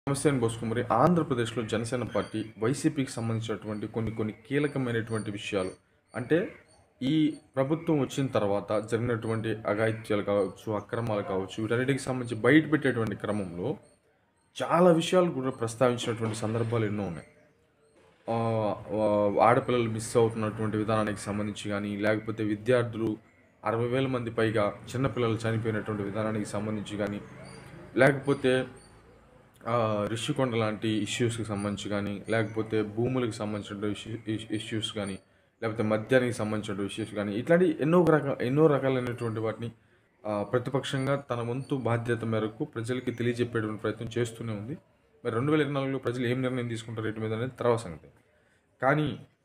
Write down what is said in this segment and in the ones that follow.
నమస్తే బోస్కు మరి ఆంధ్రప్రదేశ్లో జనసేన పార్టీ వైసీపీకి సంబంధించినటువంటి కొన్ని కొన్ని కీలకమైనటువంటి విషయాలు అంటే ఈ ప్రభుత్వం వచ్చిన తర్వాత జరిగినటువంటి అఘాయిత్యాలు కావచ్చు అక్రమాలు కావచ్చు వీటన్నిటికి సంబంధించి బయట పెట్టేటువంటి క్రమంలో చాలా విషయాలు కూడా ప్రస్తావించినటువంటి సందర్భాలు ఎన్నో ఉన్నాయి ఆ, ఆ, ఆడపిల్లలు మిస్ అవుతున్నటువంటి విధానానికి సంబంధించి కానీ లేకపోతే విద్యార్థులు అరవై వేల మంది పైగా చిన్నపిల్లలు చనిపోయినటువంటి విధానానికి సంబంధించి కానీ లేకపోతే ఆ, రిషికొండ లాంటి ఇష్యూస్కి సంబంధించి కానీ లేకపోతే భూములకు సంబంధించిన ఇష్యూస్ కానీ లేకపోతే మద్యానికి సంబంధించిన ఇష్యూస్ కానీ ఇట్లాంటి ఎన్నో రకాల ఎన్నో రకాలైనటువంటి వాటిని ఆ, ప్రతిపక్షంగా తన వంతు బాధ్యత మేరకు ప్రజలకి తెలియజెప్పేటువంటి ప్రయత్నం చేస్తూనే ఉంది మరి రెండు వేల ఇరవై నాలుగులో ప్రజలు ఏం నిర్ణయం తీసుకుంటారు వీటి మీద అనేది తర్వాత సంగతి కానీ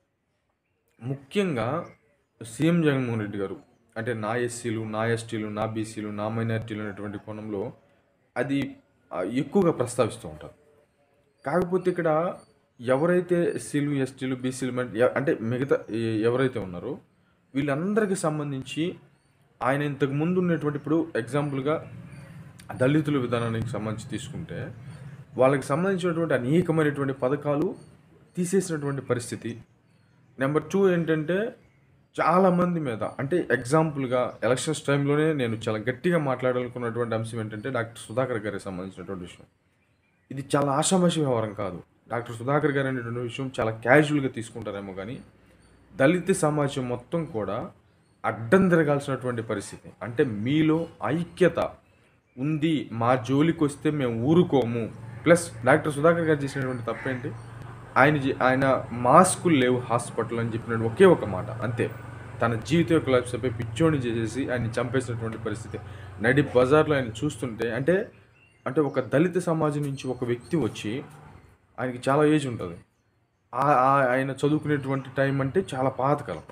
ముఖ్యంగా సీఎం జగన్మోహన్ రెడ్డి గారు అంటే నా ఎస్సీలు నా ఎస్టీలు నా బీసీలు నా మైనారిటీలు అనేటువంటి కోణంలో అది ఆ, ఎక్కువగా ప్రస్తావిస్తూ ఉంటారు కాకపోతే ఇక్కడ ఎవరైతే ఎస్సీలు ఎస్టీలు బీసీలు అంటే మిగతా ఎ- ఎవరైతే ఉన్నారో వీళ్ళందరికీ సంబంధించి ఆయన ఇంతకు ముందు ఉన్నటువంటి ఇప్పుడు ఎగ్జాంపుల్గా దళితుల విధానానికి సంబంధించి తీసుకుంటే వాళ్ళకి సంబంధించినటువంటి అనేకమైనటువంటి పథకాలు తీసేసినటువంటి పరిస్థితి నెంబర్ టూ ఏంటంటే చాలామంది మీద అంటే ఎగ్జాంపుల్గా ఎలక్షన్స్ టైంలోనే నేను చాలా గట్టిగా మాట్లాడాలనుకున్నటువంటి అంశం ఏంటంటే డాక్టర్ సుధాకర్ గారికి సంబంధించినటువంటి విషయం ఇది చాలా ఆషామాషి వ్యవహారం కాదు డాక్టర్ సుధాకర్ గారు అనేటువంటి విషయం చాలా క్యాజువల్గా తీసుకుంటారేమో కానీ దళిత సమాజం మొత్తం కూడా అడ్డం తిరగాల్సినటువంటి పరిస్థితి అంటే మీలో ఐక్యత ఉంది మా జోలికి వస్తే మేము ఊరుకోము ప్లస్ డాక్టర్ సుధాకర్ గారు చేసినటువంటి తప్పేంటి ఆయన చే- ఆయన మాస్కులు లేవు హాస్పిటల్ అని చెప్పినట్టు ఒకే ఒక మాట అంతే తన జీవితం యొక్క లైఫ్ చెప్పి పిచ్చోని చేసేసి ఆయన చంపేసినటువంటి పరిస్థితి నడి బజార్లో ఆయన చూస్తుంటే అంటే అంటే ఒక దళిత సమాజం నుంచి ఒక వ్యక్తి వచ్చి ఆయనకి చాలా ఏజ్ ఉంటుంది ఆ- ఆ- ఆయన చదువుకునేటువంటి టైం అంటే చాలా పాతకాలం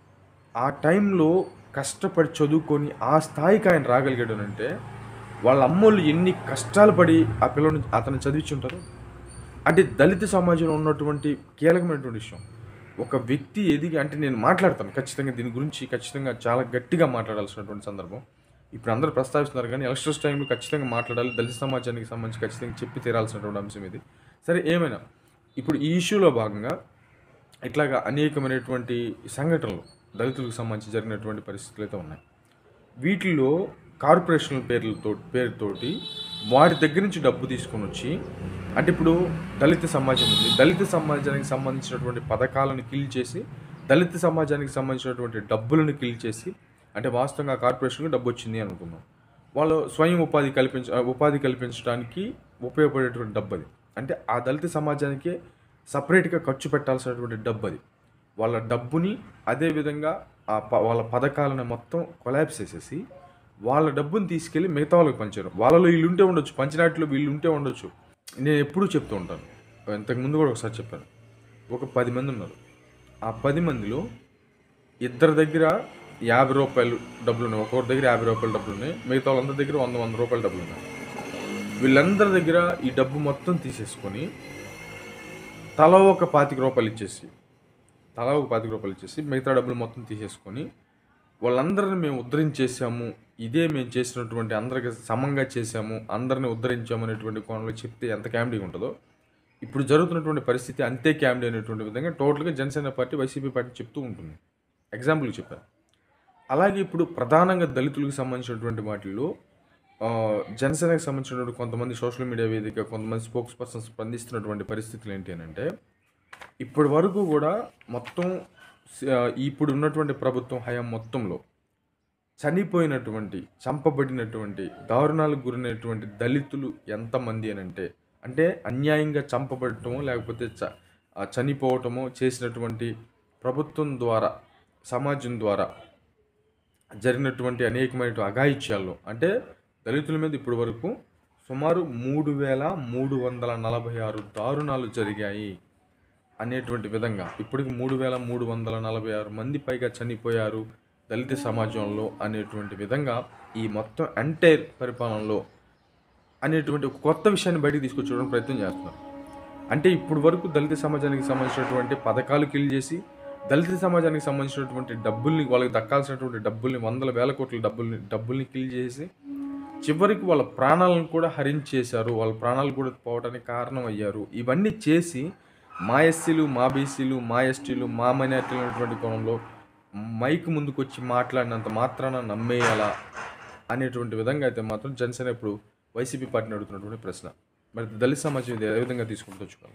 ఆ టైంలో కష్టపడి చదువుకొని ఆ స్థాయికి ఆయన రాగలిగాడు అంటే వాళ్ళ అమ్మోళ్ళు ఎన్ని కష్టాలు పడి ఆ పిల్లని అతను చదివించుంటారు అంటే దళిత సమాజంలో ఉన్నటువంటి కీలకమైనటువంటి విషయం ఒక వ్యక్తి ఎదిగి అంటే నేను మాట్లాడతాను ఖచ్చితంగా దీని గురించి ఖచ్చితంగా చాలా గట్టిగా మాట్లాడాల్సినటువంటి సందర్భం ఇప్పుడు అందరూ ప్రస్తావిస్తున్నారు కానీ ఎలక్షన్స్ టైంలో ఖచ్చితంగా మాట్లాడాలి దళిత సమాజానికి సంబంధించి ఖచ్చితంగా చెప్పి తీరాల్సినటువంటి అంశం ఇది సరే ఏమైనా ఇప్పుడు ఈ ఇష్యూలో భాగంగా ఇట్లాగా అనేకమైనటువంటి సంఘటనలు దళితులకు సంబంధించి జరిగినటువంటి పరిస్థితులు అయితే ఉన్నాయి వీటిల్లో కార్పొరేషన్ల పేర్లతో పేరుతోటి వారి దగ్గర నుంచి డబ్బు తీసుకొని వచ్చి అంటే ఇప్పుడు దళిత సమాజం ఉంది దళిత సమాజానికి సంబంధించినటువంటి పథకాలను కిల్ చేసి దళిత సమాజానికి సంబంధించినటువంటి డబ్బులను కిల్ చేసి అంటే వాస్తవంగా ఆ కార్పొరేషన్కి డబ్బు వచ్చింది అనుకుందాం వాళ్ళు స్వయం ఉపాధి కల్పించ ఉపాధి కల్పించడానికి ఉపయోగపడేటువంటి డబ్బు అది అంటే ఆ దళిత సమాజానికి సపరేట్గా ఖర్చు పెట్టాల్సినటువంటి డబ్బు అది వాళ్ళ డబ్బుని అదేవిధంగా ఆ ప వాళ్ళ పథకాలను మొత్తం కొలాబ్స్ చేసేసి వాళ్ళ డబ్బుని తీసుకెళ్ళి మిగతా వాళ్ళకి పంచారు వాళ్ళలో వీళ్ళు ఉంటే ఉండొచ్చు పంచినాటిలో వీళ్ళు ఉంటే ఉండొచ్చు నేను ఎప్పుడూ చెప్తూ ఉంటాను ఇంతకుముందు కూడా ఒకసారి చెప్పాను ఒక పది మంది ఉన్నారు ఆ పది మందిలో ఇద్దరి దగ్గర యాభై రూపాయలు డబ్బులు ఉన్నాయి ఒక్కొక్కరి దగ్గర యాభై రూపాయలు డబ్బులు ఉన్నాయి మిగతా వాళ్ళందరి దగ్గర వంద వంద రూపాయల డబ్బులు ఉన్నాయి వీళ్ళందరి దగ్గర ఈ డబ్బు మొత్తం తీసేసుకొని తల ఒక పాతిక రూపాయలు ఇచ్చేసి తలా ఒక పాతిక రూపాయలు ఇచ్చేసి మిగతా డబ్బులు మొత్తం తీసేసుకొని వాళ్ళందరిని మేము ఉద్ధరించేసాము ఇదే మేము చేసినటువంటి అందరికి సమంగా చేసాము అందరిని ఉద్ధరించాము అనేటువంటి కోణంలో చెప్తే ఎంత క్యామిడీగా ఉంటుందో ఇప్పుడు జరుగుతున్నటువంటి పరిస్థితి అంతే క్యామిడీ అనేటువంటి విధంగా టోటల్గా జనసేన పార్టీ వైసీపీ పార్టీ చెప్తూ ఉంటుంది ఎగ్జాంపుల్కి చెప్పాను అలాగే ఇప్పుడు ప్రధానంగా దళితులకు సంబంధించినటువంటి వాటిల్లో ఆ, జనసేనకు సంబంధించినటువంటి కొంతమంది సోషల్ మీడియా వేదిక కొంతమంది స్పోక్స్ పర్సన్స్ స్పందిస్తున్నటువంటి పరిస్థితులు ఏంటి అని అంటే ఇప్పటి వరకు కూడా మొత్తం ఆ, ఇప్పుడు ఉన్నటువంటి ప్రభుత్వం హయాం మొత్తంలో చనిపోయినటువంటి చంపబడినటువంటి దారుణాలకు గురైనటువంటి దళితులు ఎంతమంది అని అంటే అంటే అన్యాయంగా చంపబడటమో లేకపోతే చ ఆ చనిపోవటమో చేసినటువంటి ప్రభుత్వం ద్వారా సమాజం ద్వారా జరిగినటువంటి అనేకమైన అఘాయిత్యాల్లో అంటే దళితుల మీద ఇప్పటి వరకు సుమారు మూడు వేల మూడు వందల నలభై ఆరు దారుణాలు జరిగాయి అనేటువంటి విధంగా ఇప్పటికి మూడు వేల మూడు వందల నలభై ఆరు మంది పైగా చనిపోయారు దళిత సమాజంలో అనేటువంటి విధంగా ఈ మొత్తం ఎంటైర్ పరిపాలనలో అనేటువంటి ఒక కొత్త విషయాన్ని బయటికి తీసుకొచ్చేయడానికి ప్రయత్నం చేస్తున్నారు అంటే ఇప్పుడు వరకు దళిత సమాజానికి సంబంధించినటువంటి పథకాలు కిల్ చేసి దళిత సమాజానికి సంబంధించినటువంటి డబ్బుల్ని వాళ్ళకి దక్కాల్సినటువంటి డబ్బుల్ని వందల వేల కోట్ల డబ్బుల్ని డబ్బుల్ని కిల్ చేసి చివరికి వాళ్ళ ప్రాణాలను కూడా హరించేశారు వాళ్ళ ప్రాణాలు కూడా పోవడానికి కారణం అయ్యారు ఇవన్నీ చేసి మా ఎస్సీలు మా బీసీలు మా ఎస్టీలు మా మైనార్టీలు అనేటువంటి కోణంలో మైక్ ముందుకు వచ్చి మాట్లాడినంత మాత్రాన నమ్మేయాలా అనేటువంటి విధంగా అయితే మాత్రం జనసేన ఇప్పుడు వైసీపీ పార్టీని అడుగుతున్నటువంటి ప్రశ్న మరి దళిత సమాజం ఇది ఏ విధంగా తీసుకుంటూ వచ్చుకోవాలి